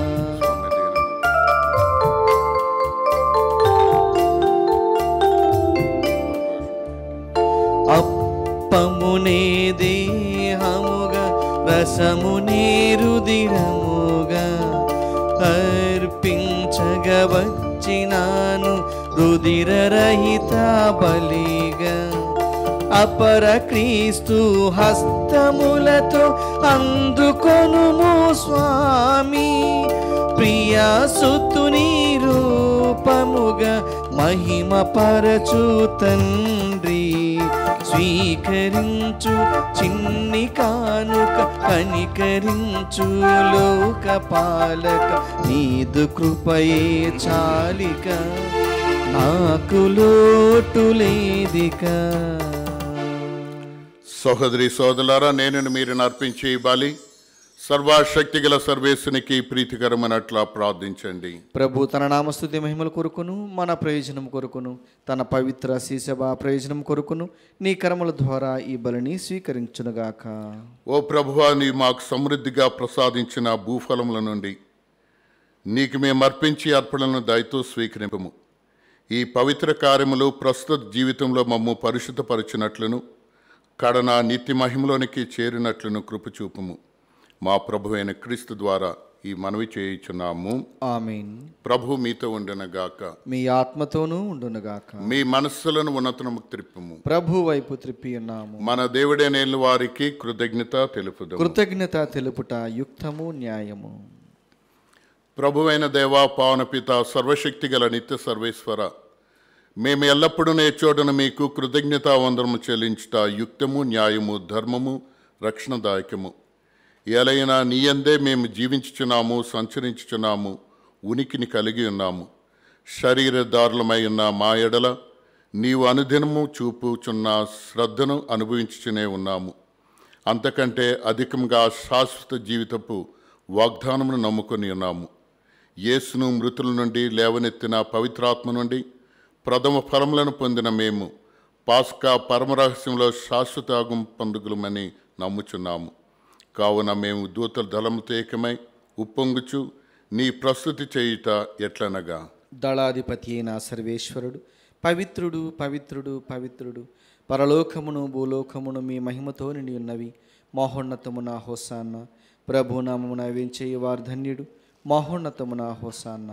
అప్పమునే దేహముగా రసమునే రుదిరముగా అర్పించగ వచ్చినాను రుదిరరహిత బలిగా అపర క్రీస్తు హస్తములతో అందుకొనుము స్వామి ప్రియా సుతుని రూపముగా మహిమ పరచు తండ్రి స్వీకరించు చిన్ని కానుక కనికరించు లోక పాలక నీదు కృపయే చాలిక నాకు లోటు లేదిక సహోదరి సోదరులారా నేను మీరు అర్పించే ఈ బలి సర్వశక్తి గల సర్వేశ్వనికి ప్రీతికరమైనట్లా ప్రార్థించండి ప్రభు తన నామస్తుతి మహిమల కొరకును మన ప్రయోజనం కొరకును తన పవిత్ర శీసభ ప్రయోజనం కొరకును నీ కర్మల ద్వారా ఈ బలిని స్వీకరించునుగాక ఓ ప్రభువా నీ మాకు సమృద్ధిగా ప్రసాదించిన భూఫలముల నుండి నీకు మేము అర్పించి అర్పణలను దయతో స్వీకరింపము ఈ పవిత్ర కార్యములు ప్రస్తుత జీవితంలో మమ్ము పరిశుద్ధపరచినట్లును కడన నిత్య మహిమలోనికి చేరినట్లును కృపచూపము మా ప్రభువైన క్రీస్తు ద్వారా ఈ మనవి చేయుచున్నాము ఆమెన్ ప్రభు మీతో ఉండనగాక మీ ఆత్మతోనూ ఉండునుగాక మీ మనస్సులను ఉన్నతనము త్రిప్పుము ప్రభు వైపు త్రిప్పి ఉన్నాము మన దేవుడే నేలు వారికి కృతజ్ఞత తెలుపుదాము కృతజ్ఞత తెలుపుట యుక్తము న్యాయము ప్రభువైన దేవా పావనపిత సర్వశక్తి గల నిత్య సర్వేశ్వర మేము ఎల్లప్పుడూ నేర్చోడను మీకు కృతజ్ఞతా వందనము చెల్లించుట యుక్తము న్యాయము ధర్మము రక్షణదాయకము ఎలైనా నీయందే మేము జీవించుచున్నాము సంచరించుచున్నాము ఉనికిని కలిగి ఉన్నాము శరీరదారులమై ఉన్న మా ఎడల నీవు అనుదినము చూపుచున్న శ్రద్ధను అనుభవించుచునే ఉన్నాము అంతకంటే అధికంగా శాశ్వత జీవితపు వాగ్దానమును నమ్ముకొని ఉన్నాము యేసును మృతుల నుండి లేవనెత్తిన పవిత్రాత్మ నుండి ప్రథమ ఫలములను పొందిన మేము పాస్కా పరమరహస్యంలో శాశ్వత ఆగం పండుగలమని నమ్ముచున్నాము కావున మేము దూతల దళముతో ఏకమై ఉప్పొంగుచు నీ ప్రస్తుతి చేయుట ఎట్లనగా దళాధిపతి అయిన సర్వేశ్వరుడు పవిత్రుడు పవిత్రుడు పవిత్రుడు పరలోకమును భూలోకమును మీ మహిమతో నిండి ఉన్నవి మహోన్నతమున హోసాన్న ప్రభునామమున వేంచేయి వారు ధన్యుడు మహోన్నతమున హోసాన్న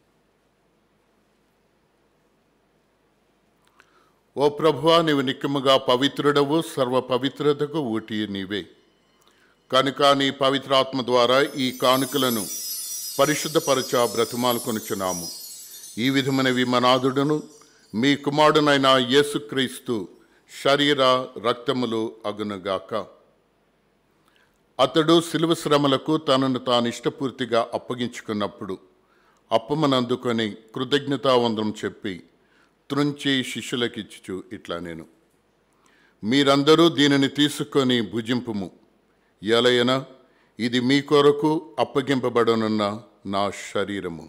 ఓ ప్రభువా నీవు నిక్కముగా పవిత్రుడవు సర్వ పవిత్రతకు ఊటి నీవే కనుక నీ పవిత్రాత్మ ద్వారా ఈ కానుకలను పరిశుద్ధపరచ బ్రతిమాలుకొనుచున్నాము ఈ విధమైన విమనాథుడును మీ కుమారుడనైన యేసుక్రీస్తు శరీర రక్తములు అగునుగాక అతడు శిలువ శ్రమలకు తనను తాను ఇష్టపూర్తిగా అప్పగించుకున్నప్పుడు అప్పమనందుకొని కృతజ్ఞతావందనం చెప్పి త్రుంచి శిష్యులకిచ్చుచు ఇట్లా నేను మీరందరూ దీనిని తీసుకొని భుజింపుము ఎలయన ఇది మీ కొరకు అప్పగింపబడనున్న నా శరీరము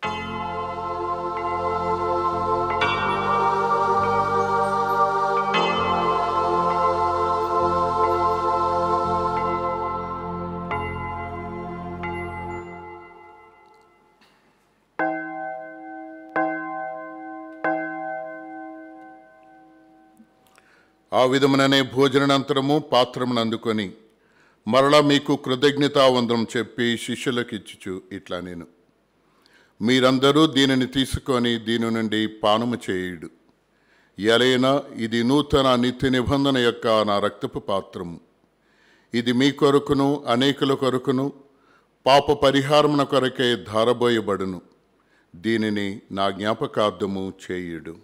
ఆ విధముననే భోజనానంతరము పాత్రమును అందుకొని మరలా మీకు కృతజ్ఞతావందనం చెప్పి శిష్యులకు ఇచ్చుచు ఇట్లా నేను మీరందరూ దీనిని తీసుకొని దీని నుండి పానము చేయుడు ఎలైనా ఇది నూతన నిత్య నిబంధన యొక్క నా రక్తపు పాత్రము ఇది మీ కొరకును అనేకుల కొరకును పాప పరిహారమున కొరకే ధారబోయబడును దీనిని నా జ్ఞాపకార్థము చేయుడు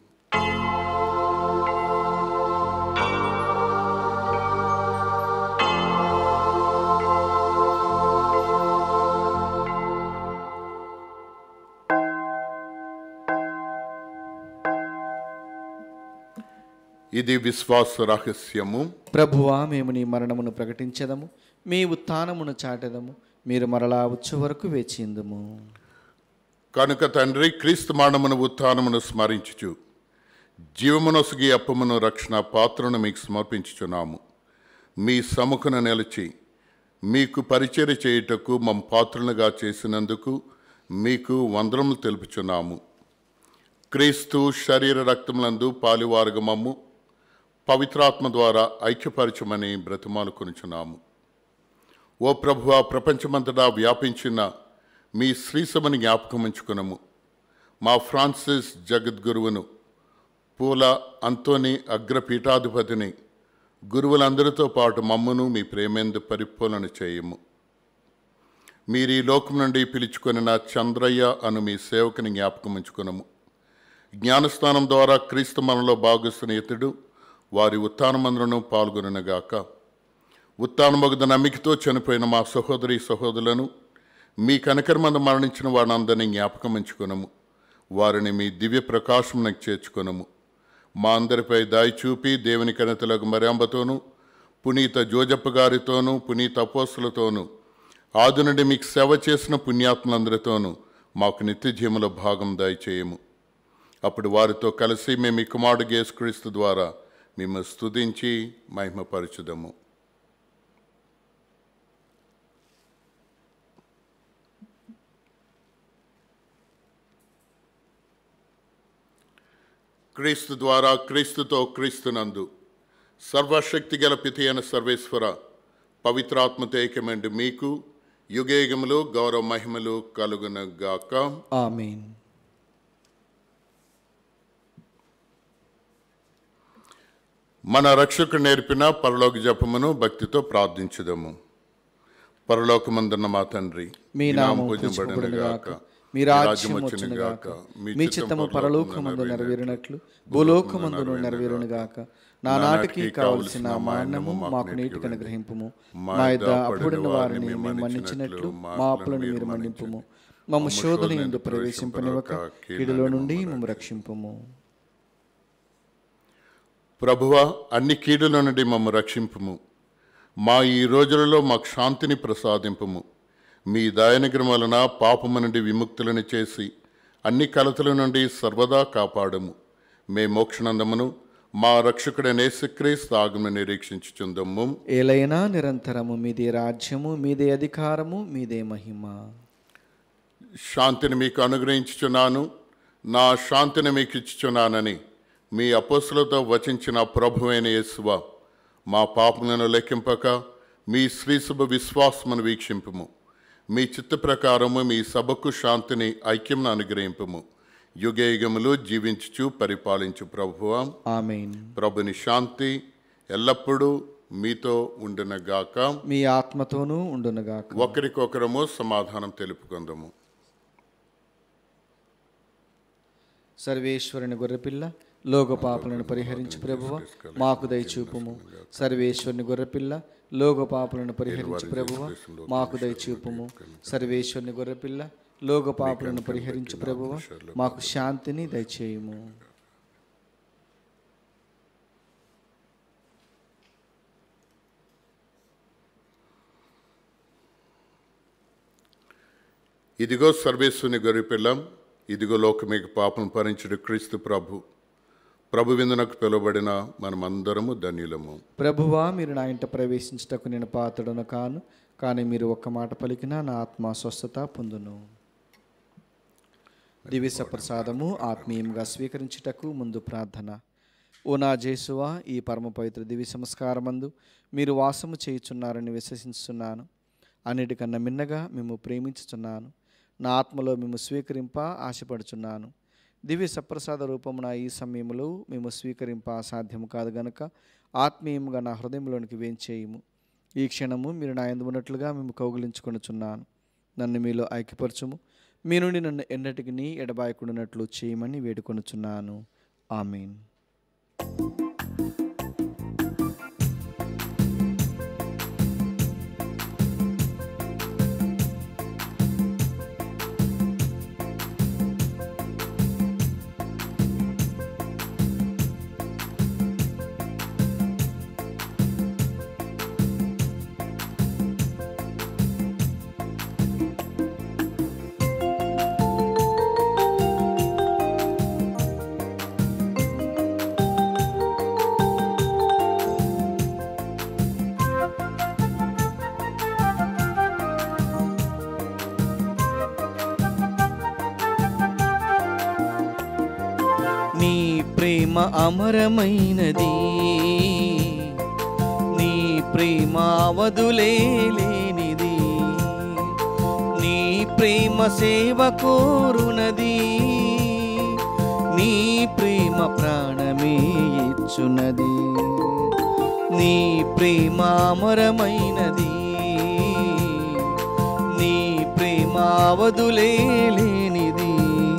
ఇది విశ్వాస రహస్యము ప్రభువా మేము నీ మరణమును ప్రకటించదము మీ ఉత్థానమును చాటెదము మీరు మరలా వచ్చే వరకు వేచిందుము కనుక తండ్రి క్రీస్తు మరణమును ఉత్థానమును స్మరించుచు జీవమునొసగి అప్పమును రక్షణ పాత్రను మీకు సమర్పించుచున్నాము మీ సముఖన నిలిచి మీకు పరిచర్య చేయుటకు మమ్మ పాత్రలుగా చేసినందుకు మీకు వందనములు తెలుపుచున్నాము క్రీస్తు శరీర రక్తములందు పాలివారుగా మమ్ము పవిత్రాత్మ ద్వారా ఐక్యపరచమని బ్రతిమాలు కొనుచున్నాము ఓ ప్రభువా ప్రపంచమంతటా వ్యాపించిన మీ శ్రీసభని జ్ఞాపకం ఉంచుకునము మా ఫ్రాన్సిస్ జగద్గురువును పూల అంతోని అగ్రపీఠాధిపతిని గురువులందరితో పాటు మమ్మను మీ ప్రేమేందు పరిపూర్ణ చేయము మీరు ఈ లోకం నుండి పిలుచుకొని నా చంద్రయ్య అను మీ సేవకుని జ్ఞాపకం ఉంచుకునము జ్ఞానస్థానం ద్వారా క్రీస్తు మనలో భాగస్తున్న ఇతడు వారి ఉత్థానమందులను పాల్గొనగాక ఉత్తానమగుద నమ్మికతో చనిపోయిన మా సహోదరి సహోదరులను మీ కనకరమంద మరణించిన వారందరినీ జ్ఞాపకం ఉంచుకునము వారిని మీ దివ్య ప్రకాశమునకు చేర్చుకునము మా అందరిపై దాయి చూపి దేవుని కనతలకు మర్యాంబతోనూ పునీత జోజప్ప గారితోనూ పునీత అపోస్తులతోనూ ఆది నుండి మీకు సేవ చేసిన పుణ్యాత్మలందరితోనూ మాకు నిత్య జీవముల భాగం దయచేయము అప్పుడు వారితో కలిసి మేము ఈ కుమారుడు యేసుక్రీస్తు ద్వారా మేము స్తుతించి మహిమపరచుదము క్రీస్తు ద్వారా క్రీస్తుతో క్రీస్తునందు సర్వశక్తి గల పితి అయిన సర్వేశ్వర పవిత్రాత్మతో ఏకమండి మీకు యుగేగములు గౌరవ మహిమలు కలుగునగాక ఆమేన్ మన రక్షకుడు నేర్పిన పరలోక జపమును భక్తితో ప్రార్థించుదము పరలోకమందున్న మా తండ్రి మీ ఈ నామం పూజింపబడును పూజింపబడునుగాక గాక. మీ రాజ్యం వచ్చును గాక మీ చిత్తము పరలోకమందు నెరవేరినట్లు భూలోకమందును నెరవేరును గాక నా నాటికి కావలసిన మా అన్నము మాకు నీటికి అనుగ్రహింపుము మా ఇద్ద అప్పుడున్న వారిని మేము మన్నించినట్లు మా అప్పులను మీరు మన్నింపుము మమ్మ శోధన ఎందు ప్రవేశింపనివ్వక కీడులో నుండి మమ్మ రక్షింపుము ప్రభువా అన్ని కీడుల నుండి మమ్మ రక్షింపుము మా ఈ రోజులలో మాకు శాంతిని ప్రసాదింపుము మీ దయానుగ్రహం వలన పాపము నుండి విముక్తులను చేసి అన్ని కలతల నుండి సర్వదా కాపాడము మే మోక్షనందమును మా రక్షకుడైన యేసుక్రీస్తు ఆగమను నిరీక్షించుచుందము ఏలైనా నిరంతరము మీదే రాజ్యము మీదే అధికారము మీదే మహిమ శాంతిని మీకు అనుగ్రహించుచున్నాను నా శాంతిని మీకు ఇచ్చుచున్నానని మీ అపోసులతో వచించిన ప్రభువైన యేసువ మా పాపములను లెక్కింపక మీ శ్రీశుభ విశ్వాసమును వీక్షింపుము మీ చిత్త ప్రకారము మీ సభకు శాంతిని ఐక్యమును అనుగ్రహింపుము యుగయుగములు జీవించుచు పరిపాలించు ప్రభువా ఆమెన్ ప్రభుని శాంతి ఎల్లప్పుడూ మీతో ఉండునగాక మీ ఆత్మతోనూ ఉండునుగాక ఒకరికొకరము సమాధానం తెలుపుకుందాము సర్వేశ్వరుని గొర్రెపిల్ల లోక పాపలను పరిహరించి ప్రభువ మాకు దయచూపుము సర్వేశ్వరుని గొర్రెపిల్ల లోక పాపలను పరిహరించి ప్రభువ మాకు దయచూపుము సర్వేశ్వరుని గొర్రెపిల్ల లోక పాపలను పరిహరించి ప్రభువ మాకు శాంతిని దయచేయుము ఇదిగో సర్వేశ్వని గొర్రెపిల్లం ఇదిగో లోకమేక పాపం భరించుడు క్రీస్తు ప్రభు ప్రభు విందునకు పిలువబడిన మనమందరము ధన్యులము ప్రభువా మీరు నా ఇంట ప్రవేశించుటకు నేను పాత్రను కాను కానీ మీరు ఒక్క మాట పలికినా నా ఆత్మ స్వస్థత పొందును దివ్య ప్రసాదము ఆత్మీయంగా స్వీకరించుటకు ముందు ప్రార్థన ఓ నా జేసువా ఈ పరమ పవిత్ర దివ్య సంస్కారమందు మీరు వాసము చేయుచున్నారని విశ్వసిస్తున్నాను అన్నిటికన్నా మిన్నగా మేము ప్రేమించుచున్నాను నా ఆత్మలో మేము స్వీకరింప ఆశపడుచున్నాను దివ్య సప్రసాద రూపమున ఈ సమయంలో మేము స్వీకరింప సాధ్యము కాదు గనుక ఆత్మీయముగా నా హృదయంలోనికి వేంచేయము ఈ క్షణము మీరు నా ఎందు ఉన్నట్లుగా మేము కౌగిలించుకొనుచున్నాను నన్ను మీలో ఐక్యపరచుము మీ నుండి నన్ను ఎన్నటికి నీ ఎడబాయకుండానట్లు చేయమని వేడుకొనుచున్నాను ఆమీన్ నీ ప్రేమ అమరమైనది నీ ప్రేమ అవధులేనిది నీ ప్రేమ సేవ కోరునది నీ ప్రేమ ప్రాణమే ఇచ్చునది నీ ప్రేమ అమరమైనది నీ ప్రేమ అవధులేనిది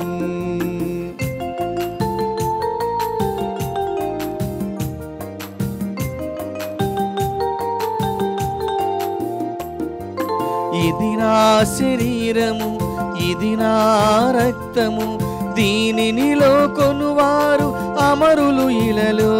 ఇది నా శరీరము ఇది నా రక్తము దీనినిలో కొనువారు అమరులు ఇలలో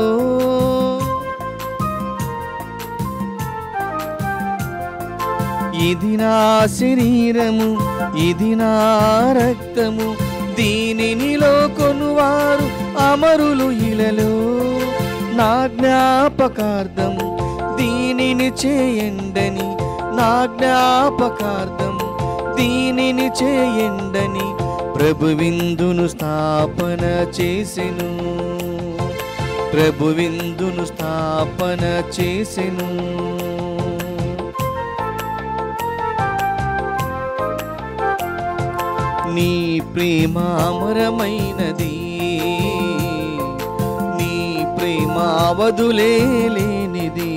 ఇది నా శరీరము ఇది నా రక్తము దీనినిలో కొనువారు అమరులు ఇలలో నా జ్ఞాపకార్థం దీనిని చేయండని నా జ్ఞాపకార్థం దీనిని చేయండని ప్రభు విందును స్థాపన చేసెను ప్రభు విందును స్థాపన చేసెను నీ ప్రేమ అమరమైనది నీ ప్రేమ అవధులేనిది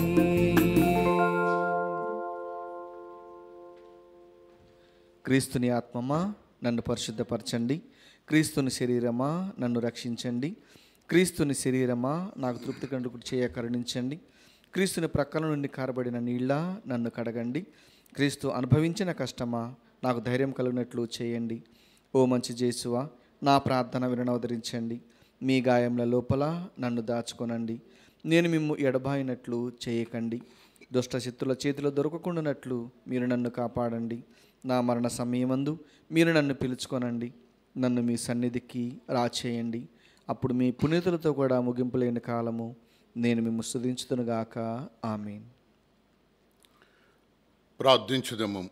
క్రీస్తుని ఆత్మమా నన్ను పరిశుద్ధపరచండి క్రీస్తుని శరీరమా నన్ను రక్షించండి క్రీస్తుని శరీరమా నాకు తృప్తి కండుకు చేయ కరుణించండి క్రీస్తుని ప్రక్కల నుండి కారబడిన నీళ్ళ నన్ను కడగండి క్రీస్తు అనుభవించిన కష్టమా నాకు ధైర్యం కలిగినట్లు చేయండి ఓ మంచి జేసువా నా ప్రార్థన వినవదరించండి మీ గాయముల లోపల నన్ను దాచుకొనండి నేను మిమ్ము ఎడబాయినట్లు చేయకండి దుష్టశక్తుల చేతిలో దొరకకుండానట్లు మీరు నన్ను కాపాడండి నా మరణ సమయమందు మీరు నన్ను పిలుచుకొనండి నన్ను మీ సన్నిధికి రాచేయండి అప్పుడు మీ పునీతులతో కూడా ముగింపు లేని కాలము నేను మిమ్ము స్తుతించుతునుగాక ఆమీన్ ప్రార్థించుదము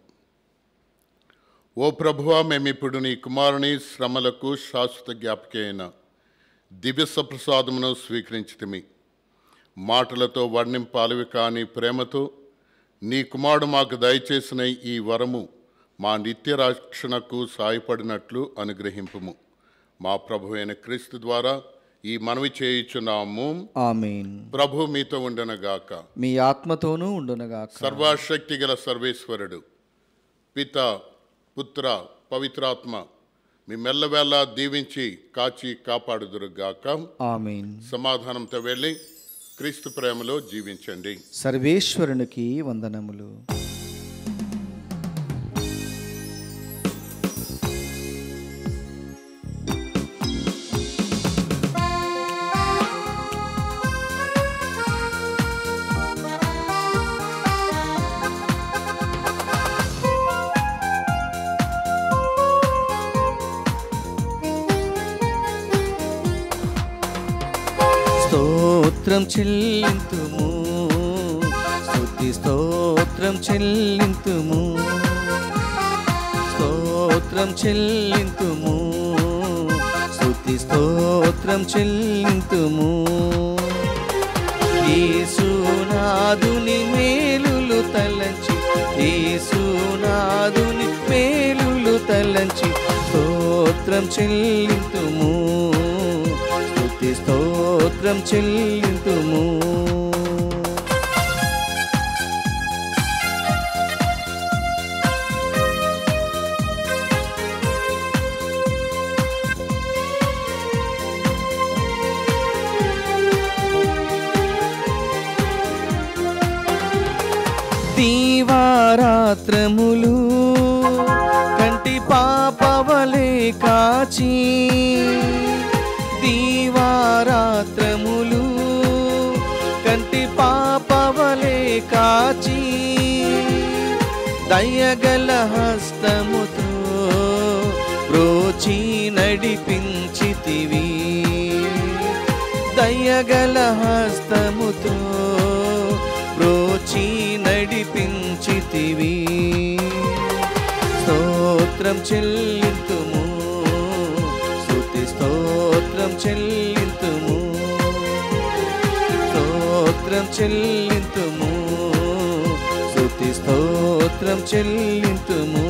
ఓ ప్రభువా మేమిప్పుడు నీ కుమారుని శ్రమలకు శాశ్వత జ్ఞాపిక అయిన దివ్య సప్రసాదమును స్వీకరించితిమి మాటలతో వర్ణింపాలివి కాని ప్రేమతో నీ కుమారుడు మాకు దయచేసిన ఈ వరము మా నిత్య రక్షణకు సాయపడినట్లు అనుగ్రహింపుము మా ప్రభు అయిన క్రీస్తు ద్వారా ఈ మనవి చేయుచున్నాము ఆమీన్ ప్రభు మీతో ఉండనగాక మీ ఆత్మతోనూ ఉండునగాక సర్వశక్తి గల సర్వేశ్వరుడు పిత పుత్ర పవిత్రాత్మ మీ మెల్లవేళ దీవించి కాచి కాపాడుదురుగాక ఆమీన్ సమాధానంతో వెళ్ళి క్రీస్తు ప్రేమలో జీవించండి సర్వేశ్వరునికి వందనములు స్తోత్రం చెల్లింతుము స్తుతి స్తోత్రం చెల్లింతుము స్తోత్రం చెల్లింతుము స్తుతి స్తోత్రం చెల్లింతుము యేసునాదుని మేలులు తలంచి యేసునాదుని మేలులు తలంచి తలంచి స్తోత్రం చెల్లింతుము స్తుతి స్తోత్రం చెల్లింతుము దీవారాత్రములు కంటి పాపవలే కాచి దీవారాత్రములు కంటి పాపవలే కాచి దయగల హస్తముతో రోచి నడిపించితివి దయగల హస్తముతో బ్రోచి నడిపించితివి స్తోత్రం చెల్లింతుము స్తుతి స్తోత్రం చెల్లింతుము స్తోత్రం చెల్లింతుము స్తుతి స్తోత్రం చెల్లింతుము